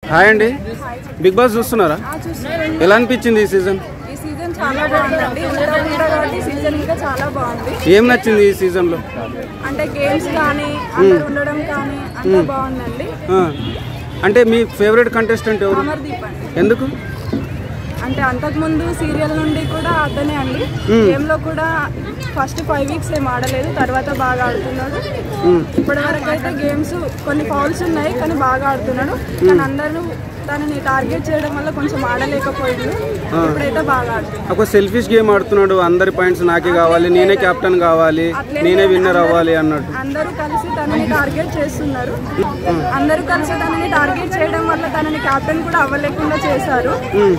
hi అండి big boss చూస్తున్నారా ఎలా అనిపించింది ఈ సీజన్ ఈ సీజన్ చాలా బాగుందండి ఇంత ఉందా కాబట్టి సీజన్ ఇంకా చాలా బాగుంది ఏం నచ్చింది ఈ సీజన్లో అంటే గేమ్స్ కానీ అందరు ఉండడం కానీ అంతా బాగుందండి ఆ, అంటే మీ ఫేవరెట్ కంటెస్టెంట్ ఎవరు అమర్దీప్ అండి ఎందుకు అంటే అంతకుముందు సీరియల్ నుండి కూడా అతనే అండి గేమ్ లో కూడా ఫస్ట్ ఫైవ్ వీక్స్ ఏం ఆడలేదు తర్వాత బాగా ఆడుతున్నాడు ఇప్పటి వరకు అయితే గేమ్స్ కొన్ని ఫౌల్స్ ఉన్నాయి కానీ బాగా ఆడుతున్నాడు కానీ అందరూ తనని టార్గెట్ చేయడం వల్ల కొంచెం ఆడలేకపోయిండు ఇప్పుడైతే బాగా ఆడుతున్నాడు ఒక సెల్ఫిష్ గేమ్ ఆడుతున్నాడు అందరి పాయింట్స్ నాకే కావాలి నేనే కెప్టెన్ కావాలి అట్లే నేనే విన్నర్ అవ్వాలి అన్నట్టు అందరూ కలిసి తనని టార్గెట్ చేస్తున్నారు అందరూ కలిసి తనని టార్గెట్ చేయడం వల్ల తనని కెప్టెన్ కూడా అవ్వలేకుండా చేశారు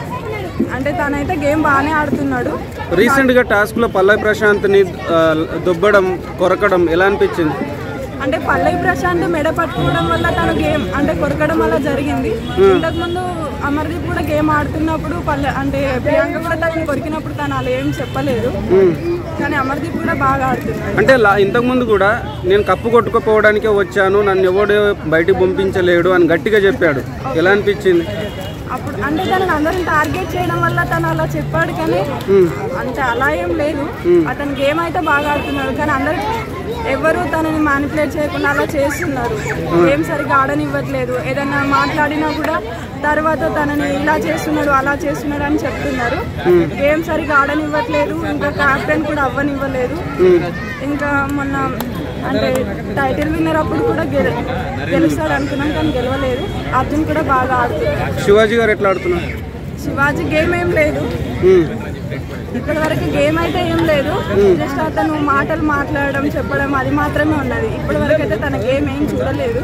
అంటే తనైతే గేమ్ బాగానే ఆడుతున్నాడు రీసెంట్ గా టాస్క్ లో పల్లవి ప్రశాంత్ని ఆ, దుబ్బడం కొరకడం ఎలా అనిపించింది అంటే పల్లవి ప్రశాంత్ మెడ పట్టుకోవడం వల్ల తను గేమ్ అంటే కొరకడం వల్ల జరిగింది ఇంతకుముందు అమర్దీప్ కూడా గేమ్ ఆడుతున్నప్పుడు పల్లె అంటే ప్రియాంక కూడా తనని కొరికినప్పుడు తను అలా ఏం చెప్పలేదు కానీ అమర్దీప్ కూడా బాగా ఆడుతున్నాడు అంటే లా- ఇంతకుముందు కూడా నేను కప్పు కొట్టుకుపోవడానికే వచ్చాను నన్ను ఎవడు బయటికి పంపించలేడు అని గట్టిగా చెప్పాడు ఎలా అనిపించింది అప్పుడు అంటే తనని అందరిని టార్గెట్ చేయడం వల్ల తను అలా చెప్పాడు కానీ అంటే అలా ఏం లేదు అతను గేమ్ అయితే బాగా ఆడుతున్నాడు కానీ అందరు ఎవరు తనని మానిపులేట్ చేయకుండా అలా చేస్తున్నారు గేమ్ సరిగ్గా ఆడనివ్వట్లేదు ఏదైనా మాట్లాడినా కూడా తర్వాత తనని ఇలా చేస్తున్నాడు అలా చేస్తున్నాడు అని చెప్తున్నారు గేమ్ సరిగ్గా ఆడనివ్వట్లేదు ఇంకా క్యాప్టెన్ కూడా అవ్వనివ్వలేదు ఇంకా మొన్న అంటే టైటిల్ విన్నర్ అప్పుడు కూడా గెల గెలుస్తాడు అనుకున్నాం కానీ గెలవలేదు అర్జున్ కూడా బాగా ఆడుతున్నాడు శివాజీ గారు ఎట్లా ఆడుతున్నారు శివాజీ గేమ్ ఏం లేదు ఉమ్, ఇప్పటి వరకు గేమ్ అయితే ఏం లేదు జస్ట్ అతను మాటలు మాట్లాడడం చెప్పడం అది మాత్రమే ఉన్నది ఇప్పటి వరకు అయితే తన గేమ్ ఏం చూడలేదు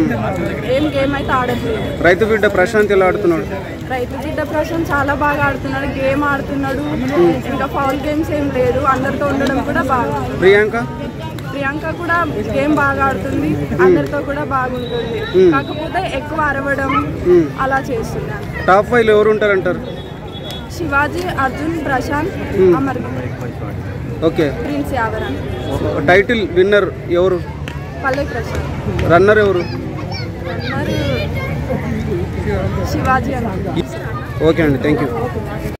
ఏం గేమ్ అయితే ఆడట్లేదు రైతు బిడ్డ ప్రశాంత్ ఎలా ఆడుతున్నాడు రైతు బిడ్డ ప్రశాంత్ చాలా బాగా ఆడుతున్నాడు గేమ్ ఆడుతున్నాడు ఇంకా ఫౌల్ గేమ్స్ ఏం లేదు అందరితో ఉండడం కూడా బాగా ప్రియాంక ప్రియాంక కూడా గేమ్ బాగా ఆడుతుంది అందరితో కూడా బాగుంటుంది కాకపోతే ఎక్కువ అరవడం అలా చేస్తున్నాను టాప్ ఫైవ్ ఎవరు ఉంటారంటారు శివాజీ అర్జున్ ప్రశాంత్ అమర్ ఓకే ప్రిన్స్ యావరన్ టైటిల్ విన్నర్ ఎవరు పల్లె ప్రశాంత్ రన్నర్ ఎవరు మరి శివాజీ అన్న ఓకే అండి థ్యాంక్ యూ